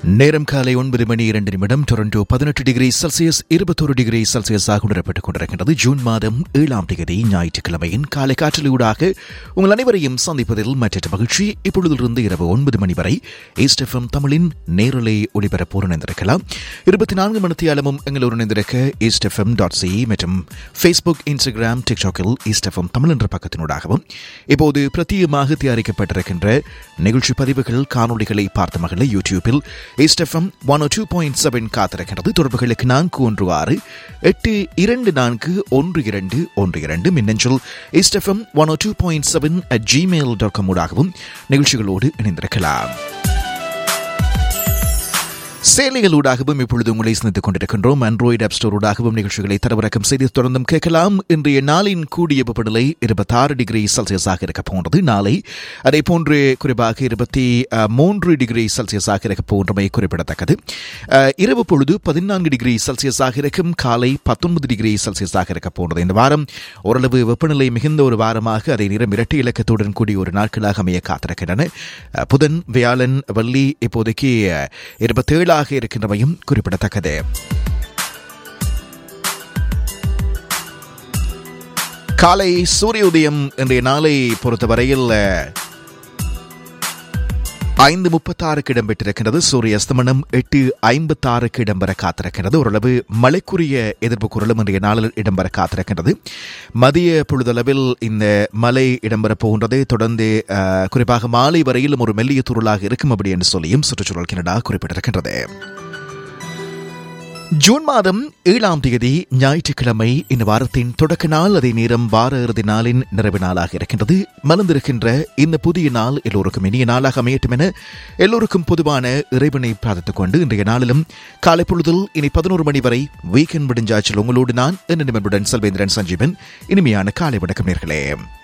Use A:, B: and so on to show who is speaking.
A: நேரம் காலை ஒன்பது மணி இரண்டு நிமிடம் டொரண்டோ பதினெட்டு டிகிரி செல்சியஸ் இருபத்தொரு டிகிரி செல்சியஸாக உணரப்பட்டுக் கொண்டிருக்கின்றது ஜூன் மாதம் ஏழாம் தேதி ஞாயிற்றுக்கிழமையின் காலை காற்றலூடாக உங்கள் அனைவரையும் சந்திப்பதில் மற்ற மகிழ்ச்சி இப்பொழுதிலிருந்து இரவு ஒன்பது மணி வரை ஈஸ்ட் எஃப்எம் தமிழின் நேரலை ஒளிபரப்போர் இணைந்திருக்கலாம் இருபத்தி நான்கு மணித்தியாலமும் எங்களோடு இணைந்திருக்க ஈஸ்ட் எஃப்எம் டாட் சி மற்றும் ஃபேஸ்புக் இன்ஸ்டாகிராம் டிக்டாக்கில் ஈஸ்ட் எஃப்எம் தமிழ் என்ற பக்கத்தினூடாகவும் இப்போது பிரத்யேகமாக தயாரிக்கப்பட்டிருக்கின்ற நிகழ்ச்சி பதிவுகள் காணொளிகளை பார்த்த மகளை யூடியூபில் East FM one two point seven காத்திருக்கிறது தொடர்புகளுக்கு நான்கு ஒன்று ஆறு எட்டு இரண்டு நான்கு ஒன்று இரண்டு ஒன்று இரண்டு மின்னஞ்சல் East FM one two point seven at Gmail dot com ஊடாகவும் நிகழ்ச்சிகளோடு இணைந்திருக்கலாம் செயலிகளூடாகவும் இப்பொழுது உங்களை சிந்தித்துக் கொண்டிருக்கின்றோம் ஆண்ட்ராய்டு ஆப் ஸ்டோரூடாகவும் நிகழ்ச்சிகளை தரவிறக்கம் செய்து தொடர்ந்தும் கேட்கலாம் இன்றைய நாளின் கூடிய வெப்பநிலை இருபத்தாறு டிகிரி செல்சியஸாக இருக்க போன்றது நாளை அதே போன்று குறிப்பாக இருபத்தி மூன்று டிகிரி செல்சியஸாக இருக்க போன்றமை குறிப்பிடத்தக்கது அஹ், இரவு பொழுது பதினான்கு டிகிரி செல்சியஸாக இருக்கும் காலை பத்தொன்பது டிகிரி செல்சியஸாக இருக்க போன்றது இந்த வாரம் ஓரளவு வெப்பநிலை மிகுந்த ஒரு வாரமாக அதே நேரம் இரட்டை இலக்கத்துடன் கூடிய ஒரு நாட்களாக அமைய காத்திருக்கின்றன அஹ், புதன் வியாழன் வெள்ளி இப்போதைக்கு இருபத்தேழாக இருக்கின்றமையும் குறிப்பிடத்தக்கது காலை சூரிய உதயம் இன்றைய நாளை பொறுத்தவரையில் அஹ், ஐந்து முப்பத்தாறுக்கு இடம்பெற்றிருக்கிறது சூரிய அஸ்தமனம் எட்டு ஐம்பத்தாறுக்கு இடம்பெற காத்திருக்கிறது ஓரளவு மழைக்குரிய எதிர்ப்பு குரலும் இன்றைய நாளில் இடம்பெற காத்திருக்கிறது மதிய பொழுதளவில் இந்த மழை இடம்பெற போகின்றது தொடர்ந்து அஹ், குறிப்பாக மாலை வரையிலும் ஒரு மெல்லிய துருளாக இருக்கும் அப்படி என்று சொல்லியும் சுற்றுச்சூழல் கனடா குறிப்பிட்டிருக்கின்றது ஜூன் மாதம் ஏழாம் தேதி ஞாயிற்றுக்கிழமை இந்த வாரத்தின் தொடக்க நாள் அதே நேரம் வார இறுதி நாளின் நிறைவு நாளாக இருக்கின்றது மலர்ந்திருக்கின்ற இந்த புதிய நாள் எல்லோருக்கும் இனிய நாளாக அமையட்டும் என எல்லோருக்கும் பொதுவான இறைவனை பிரார்த்தித்துக் கொண்டு இன்றைய நாளிலும் காலை பொழுதில் இனி பதினோரு மணி வரை வீக்கெண்ட் விடுஞ்சாச்சில் உங்களோடு நான் என்ன நிமிடம் செல்வேந்திரன் சஞ்சீவன் இனிமையான காலை வணக்கம் நேர்களே